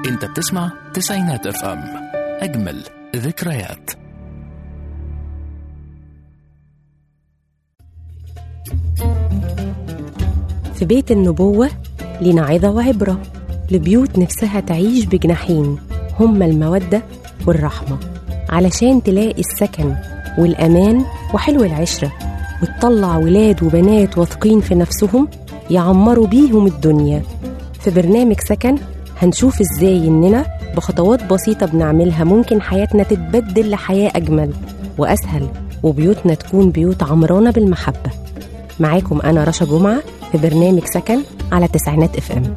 انت بتسمع تسعينات اف ام اجمل ذكريات في بيت النبوة لنا عظة وعبرة لبيوت نفسها تعيش بجناحين هما المودة والرحمة علشان تلاقي السكن والأمان وحلو العشرة وتطلع ولاد وبنات واثقين في نفسهم يعمروا بيهم الدنيا في برنامج سكن هنشوف ازاي اننا بخطوات بسيطة بنعملها ممكن حياتنا تتبدل لحياة أجمل وأسهل وبيوتنا تكون بيوت عمرانة بالمحبة معاكم أنا رشا جمعة في برنامج سكن على تسعينات اف ام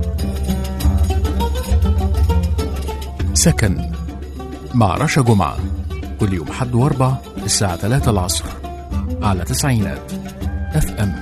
سكن مع رشا جمعة كل يوم حد واربع الساعة 3 العصر على تسعينات اف ام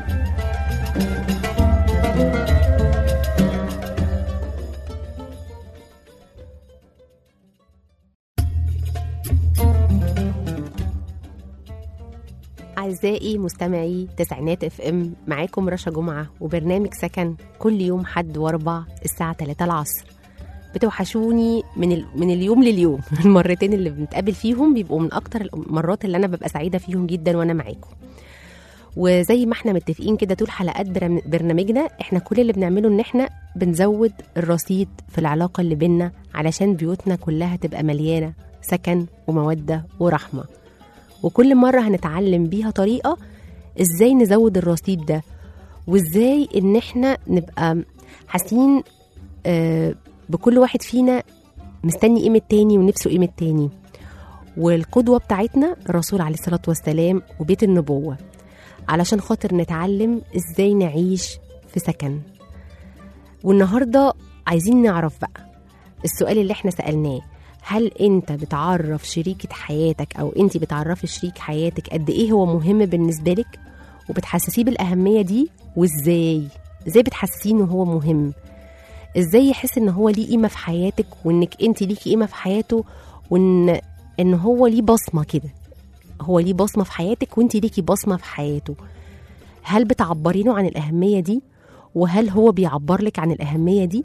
أعزائي مستمعي تسعينات اف ام معاكم رشا جمعة وبرنامج سكن كل يوم حد واربع الساعة 3 العصر بتوحشوني من ال... من اليوم لليوم المرتين اللي بنتقابل فيهم بيبقوا من اكتر المرات اللي انا ببقى سعيده فيهم جدا وانا معاكم وزي ما احنا متفقين كده طول حلقات برم- برنامجنا احنا كل اللي بنعمله ان احنا بنزود الرصيد في العلاقه اللي بينا علشان بيوتنا كلها تبقى مليانه سكن وموده ورحمه وكل مره هنتعلم بيها طريقه ازاي نزود الرصيد ده وازاي ان احنا نبقى حاسين آه، بكل واحد فينا مستني قيمة تاني ونفسه قيمة تاني والقدوة بتاعتنا الرسول عليه الصلاة والسلام وبيت النبوة علشان خاطر نتعلم ازاي نعيش في سكن والنهاردة عايزين نعرف بقى السؤال اللي احنا سألناه هل انت بتعرف شريكة حياتك او انت بتعرفي شريك حياتك قد ايه هو مهم بالنسبة لك وبتحسسيه بالأهمية دي وازاي ازاي بتحسسيه انه هو مهم ازاي يحس ان هو ليه قيمه في حياتك وانك انت ليكي قيمه في حياته وان ان هو ليه بصمه كده هو ليه بصمه في حياتك وانت ليكي بصمه في حياته هل بتعبرينه عن الاهميه دي وهل هو بيعبر لك عن الاهميه دي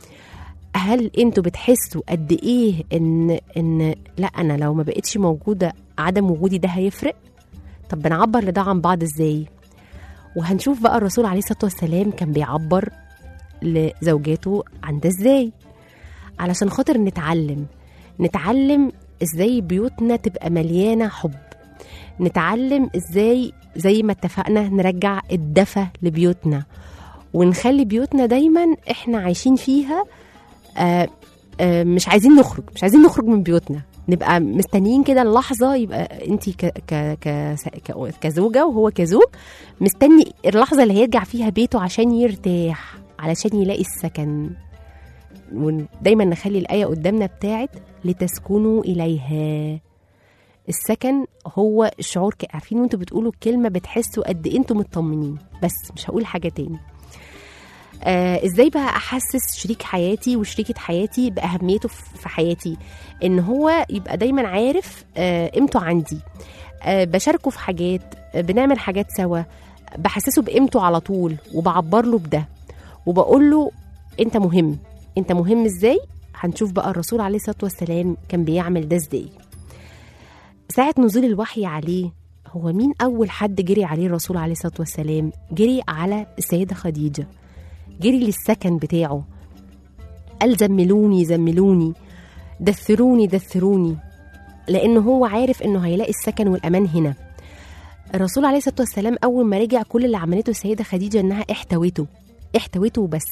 هل انتوا بتحسوا قد ايه ان ان لا انا لو ما بقتش موجوده عدم وجودي ده هيفرق طب بنعبر لده عن بعض ازاي وهنشوف بقى الرسول عليه الصلاه والسلام كان بيعبر لزوجاته عن ده ازاي علشان خاطر نتعلم نتعلم ازاي بيوتنا تبقى مليانه حب نتعلم ازاي زي ما اتفقنا نرجع الدفى لبيوتنا ونخلي بيوتنا دايما احنا عايشين فيها آه آه مش عايزين نخرج مش عايزين نخرج من بيوتنا نبقى مستنيين كده اللحظه يبقى انت ك ك ك ك- كزوجه وهو كزوج مستني اللحظه اللي هيرجع فيها بيته عشان يرتاح علشان يلاقي السكن ودايما نخلي الآية قدامنا بتاعت لتسكنوا إليها السكن هو الشعور ك- عارفين وانتوا بتقولوا الكلمة بتحسوا قد ايه انتوا مطمنين بس مش هقول حاجة تاني آه ازاي بقى احسس شريك حياتي وشريكة حياتي باهميته في في حياتي ان هو يبقى دايما عارف آه قيمته عندي آه بشاركه في حاجات آه بنعمل حاجات سوا بحسسه بقيمته على طول وبعبر له بده وبقول له انت مهم انت مهم ازاي هنشوف بقى الرسول عليه الصلاه والسلام كان بيعمل ده ازاي ساعه نزول الوحي عليه هو مين اول حد جري عليه الرسول عليه الصلاه والسلام جري على السيده خديجه جري للسكن بتاعه قال زملوني زملوني دثروني دثروني لانه هو عارف انه هيلاقي السكن والامان هنا الرسول عليه الصلاه والسلام اول ما رجع كل اللي عملته السيده خديجه انها احتوته احتوته بس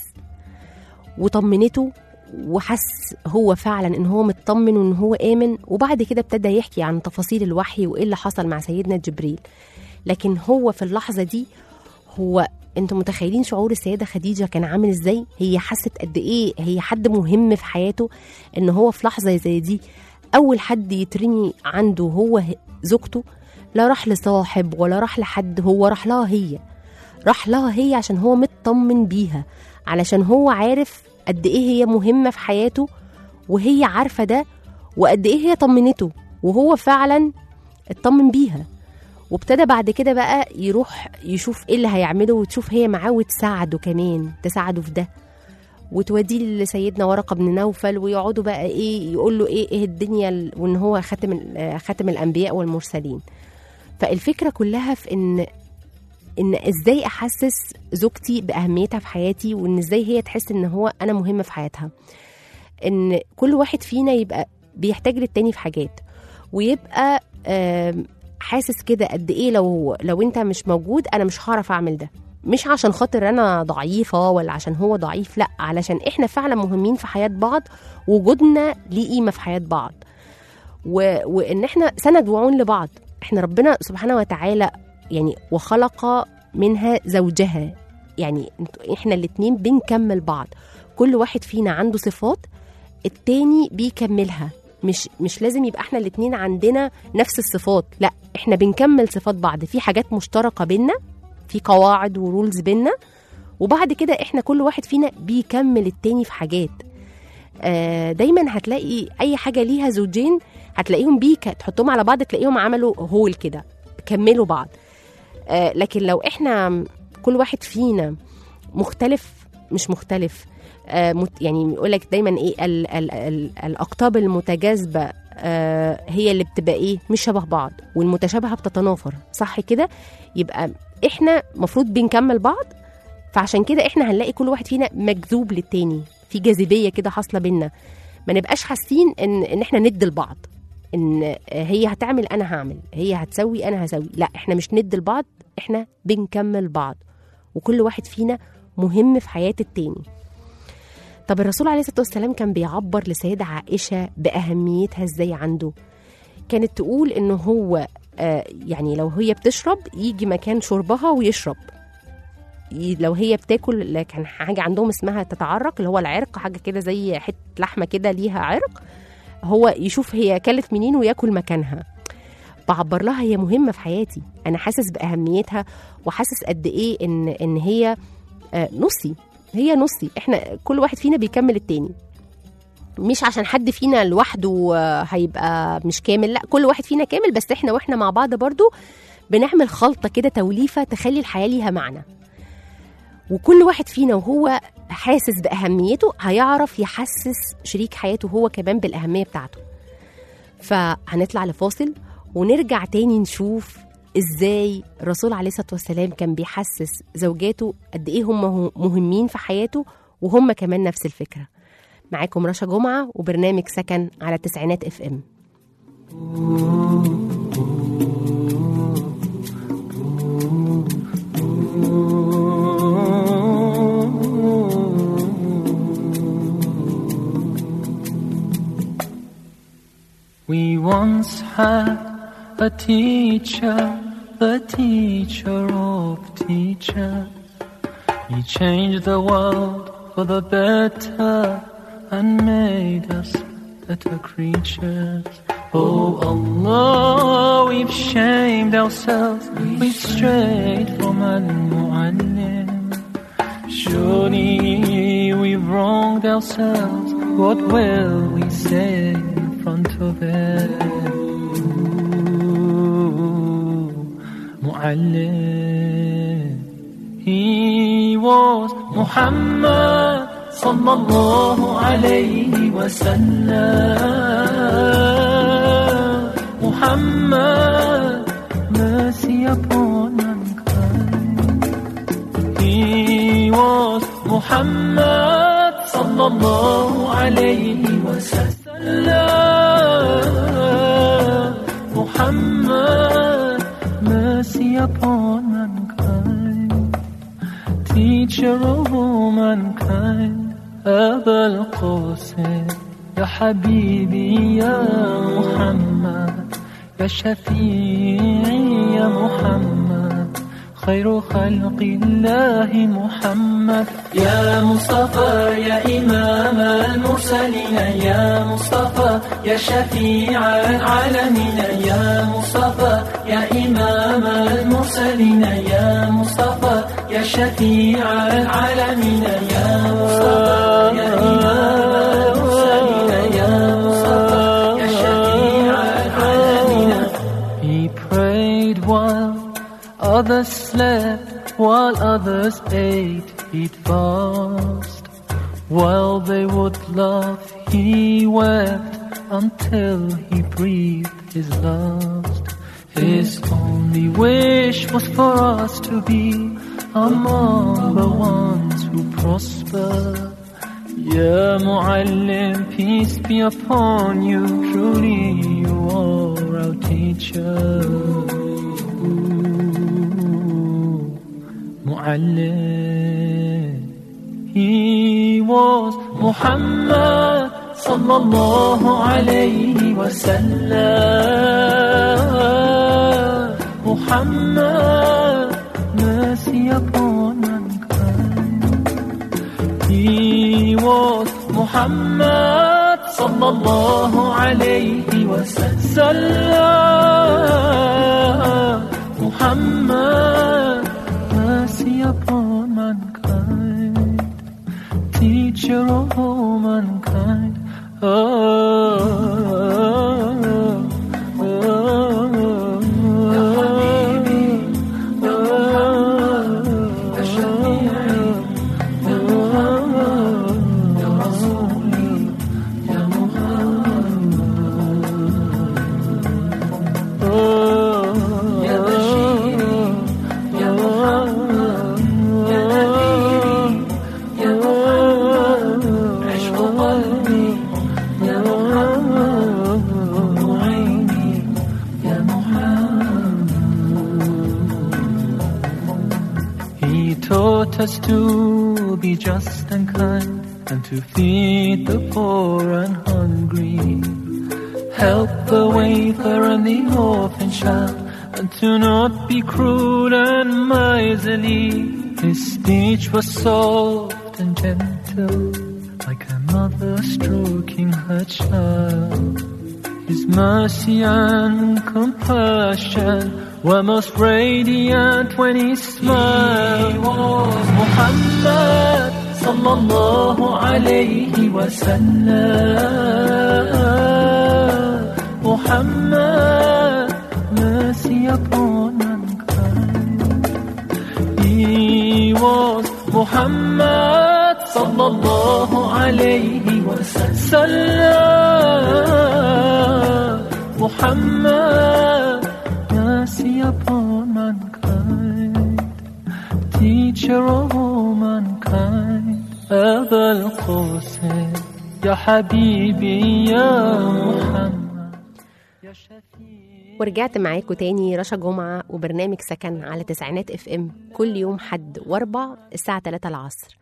وطمنته وحس هو فعلا ان هو مطمن وان هو امن وبعد كده ابتدى يحكي عن تفاصيل الوحي وايه اللي حصل مع سيدنا جبريل لكن هو في اللحظه دي هو انتوا متخيلين شعور السيده خديجه كان عامل ازاي هي حست قد ايه هي حد مهم في حياته ان هو في لحظه زي دي اول حد يترمي عنده هو ه- زوجته لا راح لصاحب ولا راح لحد هو راح لها هي راح لها هي عشان هو مطمن بيها علشان هو عارف قد ايه هي مهمه في حياته وهي عارفه ده وقد ايه هي طمنته وهو فعلا اطمن بيها وابتدى بعد كده بقى يروح يشوف ايه اللي هيعمله وتشوف هي معاه وتساعده كمان تساعده في ده وتوديه لسيدنا ورقه بن نوفل ويقعدوا بقى ايه يقول له ايه ايه الدنيا ال- وان هو خاتم ال- آه، خاتم الانبياء والمرسلين فالفكره كلها في ان ان ازاي احسس زوجتي باهميتها في حياتي وان ازاي هي تحس ان هو انا مهمه في حياتها ان كل واحد فينا يبقى بيحتاج للتاني في حاجات ويبقى آم، حاسس كده قد ايه لو لو انت مش موجود انا مش هعرف اعمل ده مش عشان خاطر انا ضعيفه ولا عشان هو ضعيف لا علشان احنا فعلا مهمين في حياه بعض وجودنا ليه قيمه في حياه بعض و... وان احنا سند وعون لبعض احنا ربنا سبحانه وتعالى يعني وخلق منها زوجها يعني انتوا- احنا الاتنين بنكمل بعض كل واحد فينا عنده صفات التاني بيكملها مش مش لازم يبقى احنا الاتنين عندنا نفس الصفات لا احنا بنكمل صفات بعض في حاجات مشتركه بينا في قواعد ورولز بينا وبعد كده احنا كل واحد فينا بيكمل التاني في حاجات آه دايما هتلاقي اي حاجه ليها زوجين هتلاقيهم بيك تحطهم على بعض تلاقيهم عملوا هول كده كملوا بعض آه لكن لو احنا كل واحد فينا مختلف مش مختلف آه مت يعني يقول لك دايما ايه ال ال ال الاقطاب المتجاذبه آه هي اللي بتبقى ايه مش شبه بعض والمتشابهه بتتنافر صح كده يبقى احنا مفروض بنكمل بعض فعشان كده احنا هنلاقي كل واحد فينا مجذوب للتاني في جاذبيه كده حاصله بينا ما نبقاش حاسين ان ان احنا ند لبعض ان هي هتعمل انا هعمل هي هتسوي انا هسوي لا احنا مش ند لبعض احنا بنكمل بعض وكل واحد فينا مهم في حياه التاني طب الرسول عليه الصلاه والسلام كان بيعبر لسيدة عائشه باهميتها ازاي عنده كانت تقول ان هو آه يعني لو هي بتشرب يجي مكان شربها ويشرب ي- لو هي بتاكل كان حاجه عندهم اسمها تتعرق اللي هو العرق حاجه كده زي حته لحمه كده ليها عرق هو يشوف هي اكلت منين وياكل مكانها بعبر لها هي مهمه في حياتي انا حاسس باهميتها وحاسس قد ايه ان ان هي آه، نصي هي نصي احنا كل واحد فينا بيكمل التاني مش عشان حد فينا لوحده آه، هيبقى مش كامل لا كل واحد فينا كامل بس احنا واحنا مع بعض برضو بنعمل خلطه كده توليفه تخلي الحياه ليها معنى وكل واحد فينا وهو حاسس باهميته هيعرف يحسس شريك حياته هو كمان بالاهميه بتاعته فهنطلع لفاصل ونرجع تاني نشوف ازاي الرسول عليه الصلاه والسلام كان بيحسس زوجاته قد ايه هم مهمين في حياته وهم كمان نفس الفكره معاكم رشا جمعه وبرنامج سكن على تسعينات اف ام We once had a teacher, the teacher of teachers. He changed the world for the better and made us better creatures. Oh Allah, we've shamed ourselves, we've strayed from Al-Mu'allim. Surely we've wronged ourselves, what will we say in front of it? Ooh, Mu'allim. He was Muhammad sallallahu alayhi wa sallam. Muhammad, mercy upon mankind. He was Muhammad sallallahu alayhi wa sallam. Muhammad, mercy upon mankind. Teacher of all mankind, أبا القاسم يا حبيبي يا محمد يا شفيعي يا محمد خير خلق الله محمد يا مصطفى يا إمام المرسلين يا مصطفى يا شفيع العالمين يا مصطفى يا إمام المرسلين يا مصطفى يا شفيع العالمين يا مصطفى يا إمام المرسلين يا مصطفى يا شفيع العالمين He prayed while others slept, while others ate, he'd fast. While they would laugh, he wept until he breathed his last. His only wish was for us to be among the ones who prosper. Ya Muallim, peace be upon you. Truly, you are our teacher. Muallim. He was Muhammad sallallahu alayhi wa sallam. Muhammad, mercy upon mankind. He was Muhammad sallallahu alayhi wa sallam. Muhammad, mercy upon mankind teacher of all mankind. Oh, oh, He taught us to be just and kind and to feed the poor and hungry. Help the wafer and the orphan child and to not be cruel and miserly. His speech was soft and gentle like a mother stroking her child. His mercy and compassion were most radiant when he smiled. He was Muhammad sallallahu alayhi wa sallam. Muhammad, mercy upon mankind. He was Muhammad sallallahu alayhi wa sallam. Muhammad, mercy upon mankind. Teacher of all mankind. أبا القاسم يا حبيبي يا محمد يا شفيع ورجعت معاكم تاني رشا جمعة وبرنامج سكن على تسعينات اف ام كل يوم حد واربع الساعة 3 العصر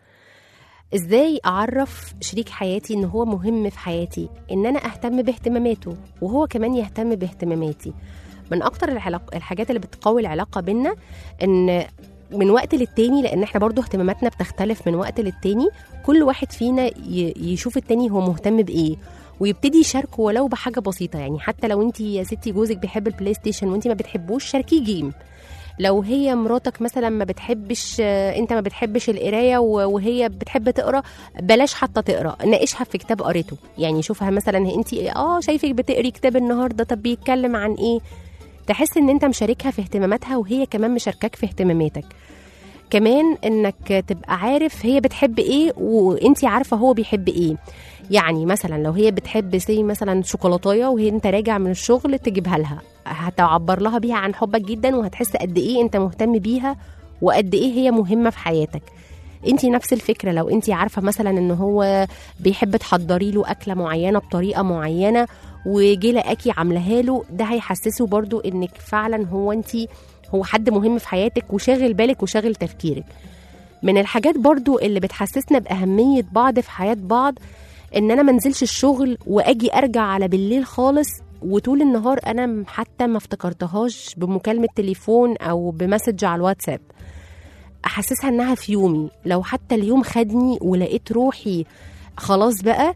ازاي اعرف شريك حياتي ان هو مهم في حياتي ان انا اهتم باهتماماته وهو كمان يهتم باهتماماتي من اكتر العلاق... الحاجات اللي بتقوي العلاقة بينا ان من وقت للتاني لان احنا برضو اهتماماتنا بتختلف من وقت للتاني كل واحد فينا ي... يشوف التاني هو مهتم بايه ويبتدي يشاركه ولو بحاجه بسيطه يعني حتى لو انت يا ستي جوزك بيحب البلاي ستيشن وانت ما بتحبوش شاركيه جيم لو هي مراتك مثلا ما بتحبش آه، انت ما بتحبش القرايه و- وهي بتحب تقرا بلاش حتى تقرا ناقشها في كتاب قريته يعني شوفها مثلا انت اه شايفك بتقري كتاب النهارده طب بيتكلم عن ايه تحس ان انت مشاركها في اهتماماتها وهي كمان مشاركاك في اهتماماتك كمان انك تبقى عارف هي بتحب ايه وانت عارفه هو بيحب ايه يعني مثلا لو هي بتحب سي مثلا شوكولاتايه وهي انت راجع من الشغل تجيبها لها هتعبر لها بيها عن حبك جدا وهتحس قد ايه انت مهتم بيها وقد ايه هي مهمه في حياتك انت نفس الفكره لو انت عارفه مثلا ان هو بيحب تحضري له اكله معينه بطريقه معينه وجي لقاكي عاملاها له ده هيحسسه برضو انك فعلا هو انت هو حد مهم في حياتك وشاغل بالك وشاغل تفكيرك من الحاجات برضو اللي بتحسسنا بأهمية بعض في حياة بعض ان انا منزلش الشغل واجي ارجع على بالليل خالص وطول النهار انا م- حتى ما افتكرتهاش بمكالمة تليفون او بمسج على الواتساب احسسها انها في يومي لو حتى اليوم خدني ولقيت روحي خلاص بقى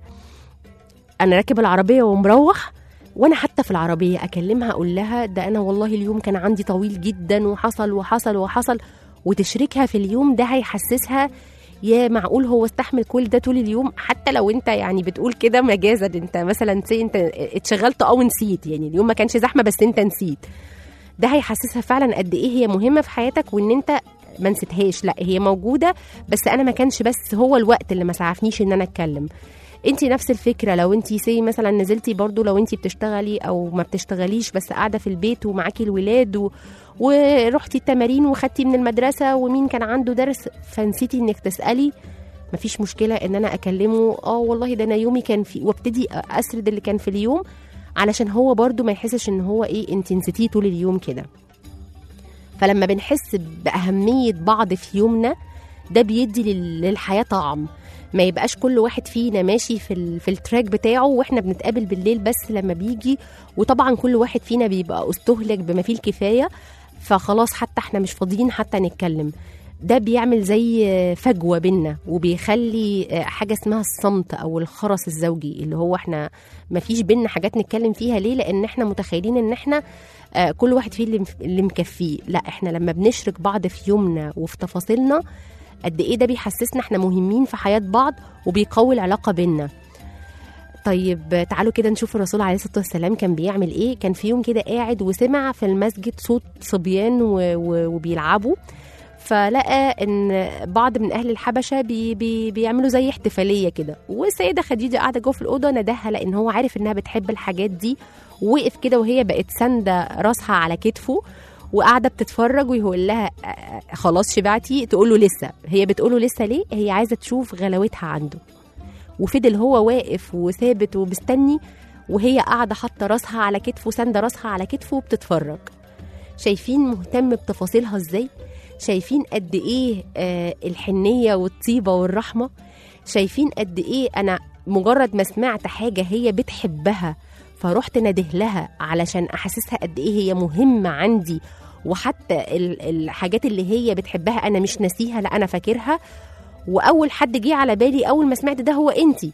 انا راكب العربية ومروح وانا حتى في العربية اكلمها اقول لها ده انا والله اليوم كان عندي طويل جدا وحصل وحصل وحصل وتشركها في اليوم ده هيحسسها يا معقول هو استحمل كل ده طول اليوم حتى لو انت يعني بتقول كده مجازا انت مثلا سي انت اتشغلت او نسيت يعني اليوم ما كانش زحمه بس انت نسيت ده هيحسسها فعلا قد ايه هي مهمه في حياتك وان انت ما نسيتهاش لا هي موجوده بس انا ما كانش بس هو الوقت اللي ما سعفنيش ان انا اتكلم انت نفس الفكره لو انت سي مثلا نزلتي برضو لو انت بتشتغلي او ما بتشتغليش بس قاعده في البيت ومعاكي الولاد و... ورحتي التمارين وخدتي من المدرسه ومين كان عنده درس فنسيتي انك تسالي مفيش مشكله ان انا اكلمه اه والله ده انا يومي كان في وابتدي اسرد اللي كان في اليوم علشان هو برضو ما يحسش ان هو ايه انت نسيتيه طول اليوم كده فلما بنحس باهميه بعض في يومنا ده بيدي لل- للحياه طعم ما يبقاش كل واحد فينا ماشي في ال... في التراك بتاعه واحنا بنتقابل بالليل بس لما بيجي وطبعا كل واحد فينا بيبقى استهلك بما فيه الكفايه فخلاص حتى احنا مش فاضيين حتى نتكلم ده بيعمل زي فجوه بينا وبيخلي حاجه اسمها الصمت او الخرس الزوجي اللي هو احنا ما فيش بينا حاجات نتكلم فيها ليه لان احنا متخيلين ان احنا آه، كل واحد فيه اللي مف- اللي مكفيه لا احنا لما بنشرك بعض في يومنا وفي تفاصيلنا قد ايه ده بيحسسنا احنا مهمين في حياه بعض وبيقوي العلاقه بينا طيب تعالوا كده نشوف الرسول عليه الصلاه والسلام كان بيعمل ايه كان في يوم كده قاعد وسمع في المسجد صوت صبيان و... و... وبيلعبوا فلقى ان بعض من اهل الحبشه بي بي بيعملوا زي احتفاليه كده والسيده خديجه قاعده جوه في الاوضه ندهها لان هو عارف انها بتحب الحاجات دي وقف كده وهي بقت سانده راسها على كتفه وقاعده بتتفرج ويقول لها آه، آه، خلاص شبعتي تقول له لسه هي بتقول له لسه ليه هي عايزه تشوف غلاوتها عنده وفضل هو واقف وثابت ومستني وهي قاعده حاطه راسها على كتفه سانده راسها على كتفه وبتتفرج شايفين مهتم بتفاصيلها ازاي شايفين قد ايه آه الحنيه والطيبه والرحمه شايفين قد ايه انا مجرد ما سمعت حاجه هي بتحبها فرحت نده لها علشان احسسها قد ايه هي مهمه عندي وحتى ال- الحاجات اللي هي بتحبها انا مش ناسيها لا انا فاكرها واول حد جه على بالي اول ما سمعت ده هو انتي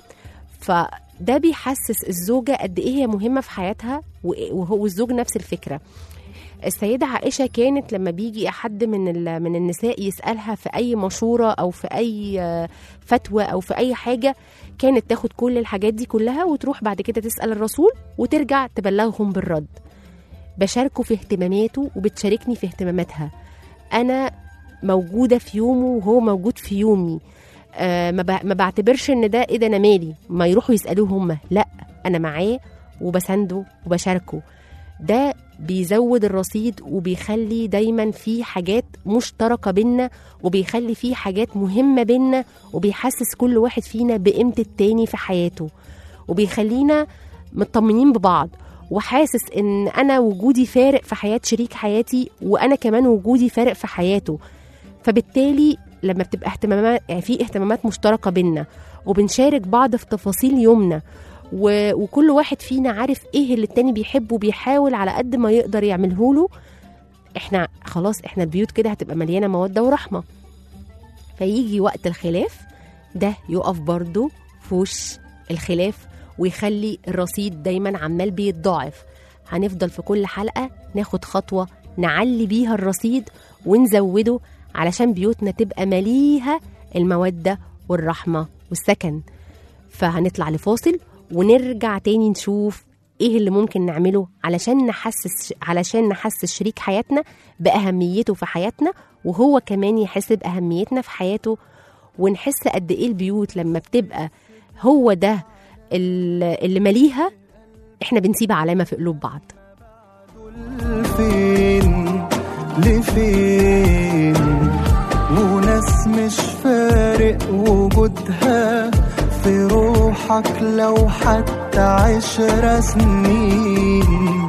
فده بيحسس الزوجه قد ايه هي مهمه في حياتها و- وهو الزوج نفس الفكره السيدة عائشة كانت لما بيجي حد من ال- من النساء يسألها في أي مشورة أو في أي آه، فتوى أو في أي حاجة كانت تاخد كل الحاجات دي كلها وتروح بعد كده تسأل الرسول وترجع تبلغهم بالرد بشاركه في اهتماماته وبتشاركني في اهتماماتها أنا موجودة في يومه وهو موجود في يومي آه ما, ب- ما بعتبرش ان ده ايه ده انا مالي ما يروحوا يسالوه هم لا انا معاه وبسنده وبشاركه ده بيزود الرصيد وبيخلي دايما في حاجات مشتركة بينا وبيخلي في حاجات مهمة بينا وبيحسس كل واحد فينا بقيمة التاني في حياته وبيخلينا مطمنين ببعض وحاسس ان انا وجودي فارق في حياة شريك حياتي وانا كمان وجودي فارق في حياته فبالتالي لما بتبقى اهتمامات يعني في اهتمامات مشتركة بينا وبنشارك بعض في تفاصيل يومنا و... وكل واحد فينا عارف ايه اللي التاني بيحبه وبيحاول على قد ما يقدر يعمله له احنا خلاص احنا البيوت كده هتبقى مليانه موده ورحمه فيجي وقت الخلاف ده يقف برضه في وش الخلاف ويخلي الرصيد دايما عمال بيتضاعف هنفضل في كل حلقه ناخد خطوه نعلي بيها الرصيد ونزوده علشان بيوتنا تبقى مليها الموده والرحمه والسكن فهنطلع لفاصل ونرجع تاني نشوف ايه اللي ممكن نعمله علشان نحسس علشان نحسس شريك حياتنا باهميته في حياتنا وهو كمان يحس باهميتنا في حياته ونحس قد ايه البيوت لما بتبقى هو ده ال- اللي مليها احنا بنسيب علامه في قلوب بعض فين لفين وناس مش فارق وجودها في روحك لو حتى عشر سنين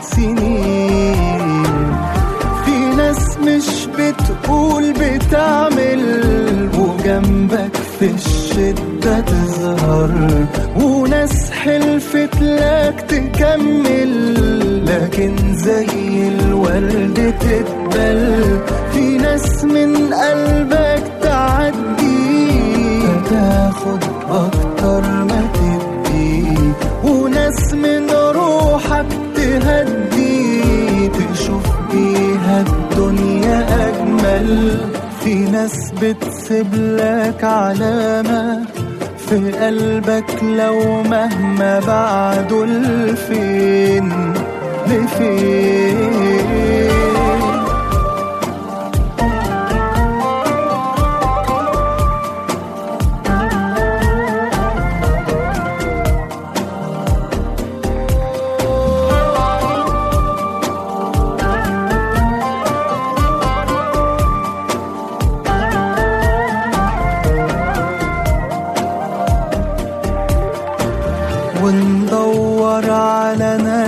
سنين في ناس مش بتقول بتعمل وجنبك في الشدة تظهر وناس حلفت لك تكمل لكن زي الورد تقبل في ناس من قلبك تعدي فتاخد أكتر ما تدي وناس من روحك تهدي تشوف بيها الدنيا أجمل في ناس بتسيب لك علامة في قلبك لو مهما بعدوا لفين لفين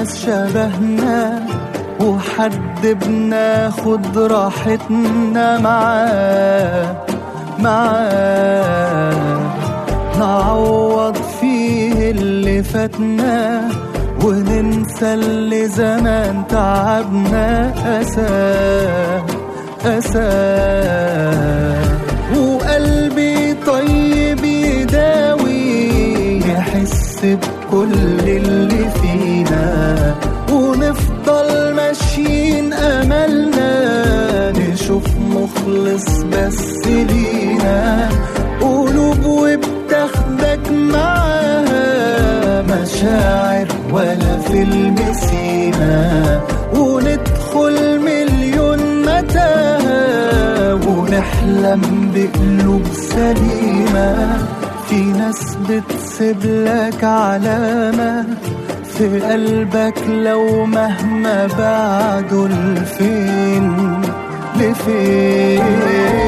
ناس شبهنا وحد بناخد راحتنا معاه معاه نعوض فيه اللي فاتنا وننسى اللي زمان تعبنا أساه أساه وقلبي طيب يداوي يحس بكل اللي فينا ونفضل ماشيين أملنا نشوف مخلص بس لينا قلوب وبتاخدك معاها مشاعر ولا فيلم سينا وندخل مليون متاهة ونحلم بقلوب سليمة في ناس بتسيب لك علامة في قلبك لو مهما بعدوا لفين لفين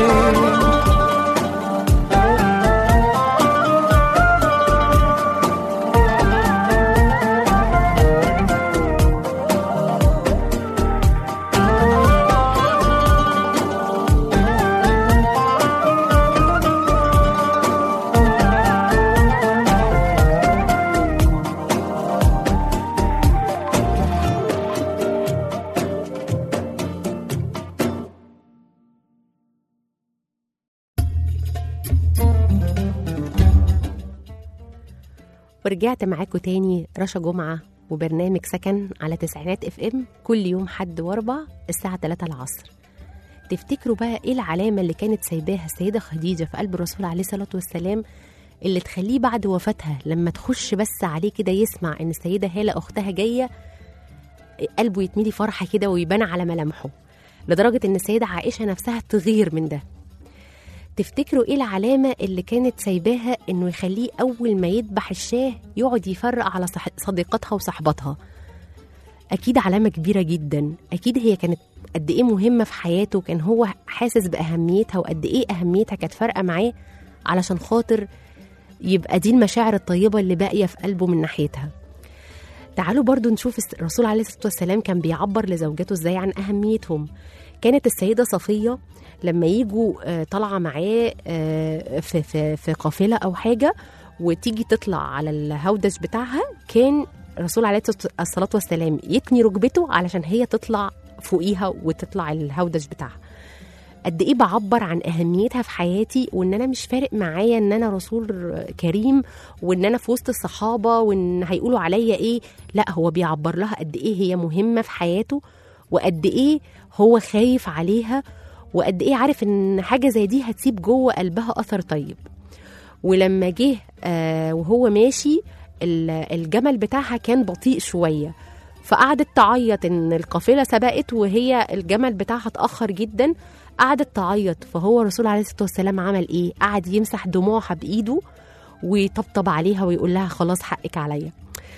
ورجعت معاكم تاني رشا جمعة وبرنامج سكن على تسعينات اف ام كل يوم حد واربع الساعة 3 العصر تفتكروا بقى ايه العلامة اللي كانت سايباها السيدة خديجة في قلب الرسول عليه الصلاة والسلام اللي تخليه بعد وفاتها لما تخش بس عليه كده يسمع ان السيدة هالة اختها جاية قلبه يتملي فرحة كده ويبان على ملامحه لدرجة ان السيدة عائشة نفسها تغير من ده تفتكروا ايه العلامة اللي كانت سايباها انه يخليه اول ما يذبح الشاه يقعد يفرق على صح- صديقاتها وصحباتها اكيد علامة كبيرة جدا اكيد هي كانت قد ايه مهمة في حياته كان هو حاسس باهميتها وقد ايه اهميتها كانت فارقة معاه علشان خاطر يبقى دي المشاعر الطيبة اللي باقية في قلبه من ناحيتها تعالوا برضو نشوف الس- الرسول عليه الصلاة والسلام كان بيعبر لزوجته ازاي عن أهميتهم كانت السيدة صفية لما يجوا آه، طالعة معاه آه، في, في, في قافلة أو حاجة وتيجي تطلع على الهودج بتاعها كان الرسول عليه الصلاة والسلام يتني ركبته علشان هي تطلع فوقيها وتطلع الهودج بتاعها قد ايه بعبر عن اهميتها في حياتي وان انا مش فارق معايا ان انا رسول كريم وان انا في وسط الصحابه وان هيقولوا عليا ايه لا هو بيعبر لها قد ايه هي مهمه في حياته وقد ايه هو خايف عليها وقد ايه عارف ان حاجه زي دي هتسيب جوه قلبها اثر طيب ولما جه آه وهو ماشي ال- الجمل بتاعها كان بطيء شويه فقعدت تعيط ان القافله سبقت وهي الجمل بتاعها اتاخر جدا قعدت تعيط فهو الرسول عليه الصلاه والسلام عمل ايه قعد يمسح دموعها بايده ويطبطب عليها ويقول لها خلاص حقك عليا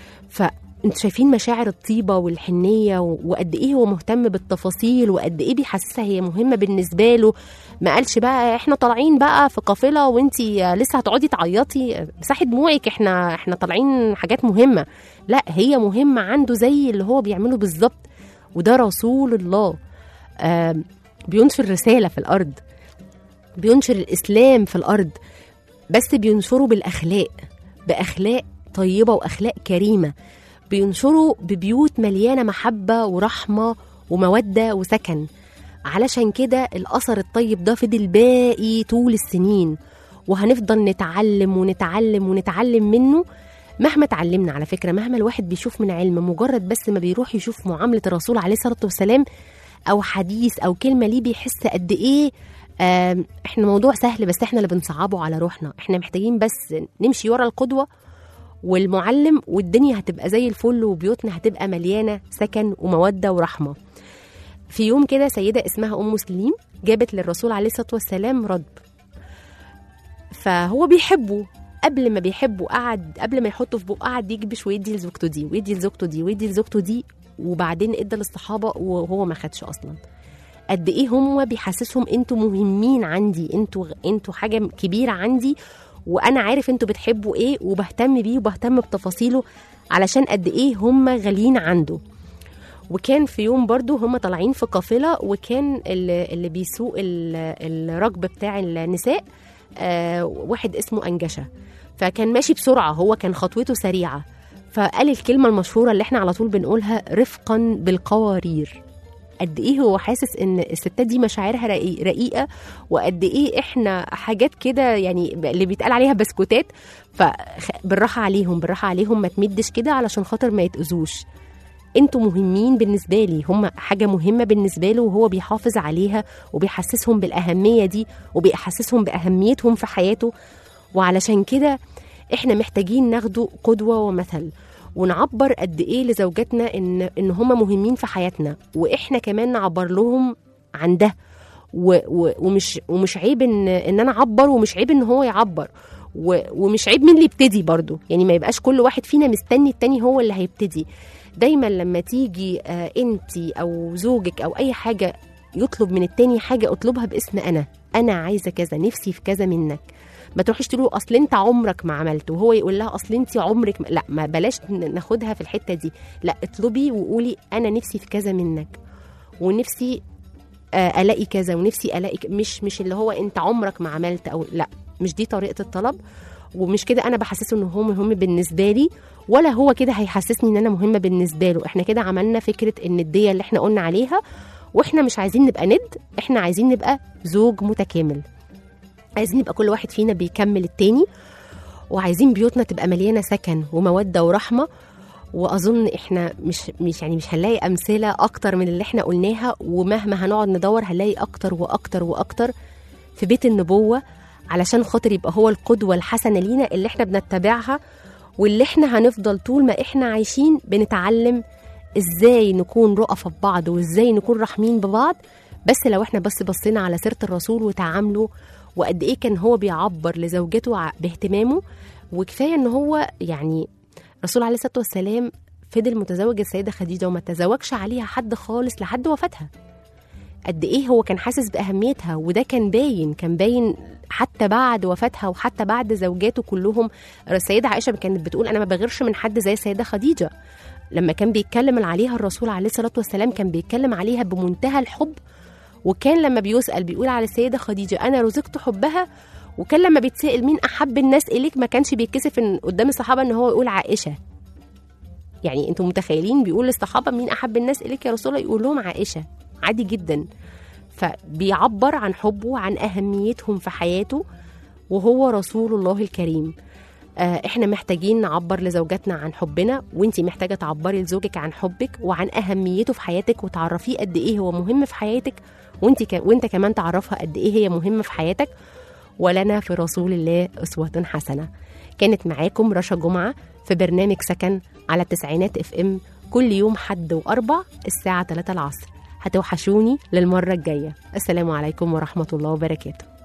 فانتوا شايفين مشاعر الطيبه والحنيه و- وقد ايه هو مهتم بالتفاصيل وقد ايه بيحسسها هي مهمه بالنسبه له ما قالش بقى احنا طالعين بقى في قافله وانتي لسه هتقعدي تعيطي مساحه دموعك احنا احنا طالعين حاجات مهمه لا هي مهمه عنده زي اللي هو بيعمله بالظبط وده رسول الله آم، بينشر رساله في الارض بينشر الاسلام في الارض بس بينشره بالاخلاق باخلاق طيبه واخلاق كريمه بينشروا ببيوت مليانه محبه ورحمه وموده وسكن علشان كده الاثر الطيب ده فضل باقي طول السنين وهنفضل نتعلم ونتعلم ونتعلم منه مهما اتعلمنا على فكره مهما الواحد بيشوف من علم مجرد بس ما بيروح يشوف معامله الرسول عليه الصلاه والسلام او حديث او كلمه ليه بيحس قد ايه آم، احنا موضوع سهل بس احنا اللي بنصعبه على روحنا احنا محتاجين بس نمشي ورا القدوه والمعلم والدنيا هتبقى زي الفل وبيوتنا هتبقى مليانه سكن وموده ورحمه في يوم كده سيده اسمها ام سليم جابت للرسول عليه الصلاه والسلام رد فهو بيحبه قبل ما بيحبه قعد قبل ما يحطه في بقه قعد يكبش ويدي لزوجته دي ويدي لزوجته دي ويدي لزوجته دي وبعدين ادى للصحابه وهو ما خدش اصلا قد ايه هم بيحسسهم انتوا مهمين عندي انتوا انتوا حاجه كبيره عندي وانا عارف انتوا بتحبوا ايه وبهتم بيه وبهتم بتفاصيله علشان قد ايه هم غاليين عنده وكان في يوم برضو هم طالعين في قافلة وكان اللي, اللي بيسوق ال- الركب بتاع النساء آه واحد اسمه أنجشة فكان ماشي بسرعة هو كان خطوته سريعة فقال الكلمة المشهورة اللي احنا على طول بنقولها رفقا بالقوارير قد ايه هو حاسس ان الستات دي مشاعرها رقي- رقيقه وقد ايه احنا حاجات كده يعني اللي بيتقال عليها بسكوتات فبالراحه عليهم بالراحه عليهم ما تمدش كده علشان خاطر ما يتاذوش انتوا مهمين بالنسبه لي هم حاجه مهمه بالنسبه له وهو بيحافظ عليها وبيحسسهم بالاهميه دي وبيحسسهم باهميتهم في حياته وعلشان كده احنا محتاجين ناخده قدوه ومثل ونعبر قد ايه لزوجاتنا ان ان هم مهمين في حياتنا واحنا كمان نعبر لهم عن ده و و ومش ومش عيب ان ان انا اعبر ومش عيب ان هو يعبر و ومش عيب مين اللي يبتدي برضو يعني ما يبقاش كل واحد فينا مستني التاني هو اللي هيبتدي دايما لما تيجي آه انت او زوجك او اي حاجه يطلب من التاني حاجه اطلبها باسم انا انا عايزه كذا نفسي في كذا منك ما تروحيش تقول له اصل انت عمرك ما عملت وهو يقول لها اصل انت عمرك ما... لا ما بلاش ن- ناخدها في الحته دي لا اطلبي وقولي انا نفسي في كذا منك ونفسي آه، الاقي كذا ونفسي الاقي ك- مش مش اللي هو انت عمرك ما عملت او لا مش دي طريقه الطلب ومش كده انا بحسسه ان هو مهم بالنسبه لي ولا هو كده هيحسسني ان انا مهمه بالنسبه له احنا كده عملنا فكره النديه اللي احنا قلنا عليها واحنا مش عايزين نبقى ند احنا عايزين نبقى زوج متكامل عايزين يبقى كل واحد فينا بيكمل التاني وعايزين بيوتنا تبقى مليانه سكن وموده ورحمه واظن احنا مش مش يعني مش هنلاقي امثله اكتر من اللي احنا قلناها ومهما هنقعد ندور هنلاقي اكتر واكتر واكتر في بيت النبوه علشان خاطر يبقى هو القدوه الحسنه لينا اللي احنا بنتبعها واللي احنا هنفضل طول ما احنا عايشين بنتعلم ازاي نكون رؤفة ببعض وازاي نكون رحمين ببعض بس لو احنا بس بصينا على سيرة الرسول وتعامله وقد ايه كان هو بيعبر لزوجته ع- باهتمامه وكفايه ان هو يعني الرسول عليه الصلاه والسلام فضل متزوج السيده خديجه وما تزوجش عليها حد خالص لحد وفاتها قد ايه هو كان حاسس باهميتها وده كان باين كان باين حتى بعد وفاتها وحتى بعد زوجاته كلهم السيده عائشه كانت بتقول انا ما بغيرش من حد زي السيده خديجه لما كان بيتكلم عليها الرسول عليه الصلاه والسلام كان بيتكلم عليها بمنتهى الحب وكان لما بيسال بيقول على السيده خديجه انا رزقت حبها وكان لما بيتسال مين احب الناس اليك ما كانش بيتكسف ان قدام الصحابه ان هو يقول عائشه يعني انتم متخيلين بيقول للصحابه مين احب الناس اليك يا رسول الله يقول لهم عائشه عادي جدا فبيعبر عن حبه عن اهميتهم في حياته وهو رسول الله الكريم آه، احنا محتاجين نعبر لزوجاتنا عن حبنا وانتي محتاجه تعبري لزوجك عن حبك وعن اهميته في حياتك وتعرفيه قد ايه هو مهم في حياتك وانت ك... وانت كمان تعرفها قد ايه هي مهمه في حياتك ولنا في رسول الله اسوه حسنه كانت معاكم رشا جمعه في برنامج سكن على التسعينات اف ام كل يوم حد واربع الساعه 3 العصر هتوحشوني للمره الجايه السلام عليكم ورحمه الله وبركاته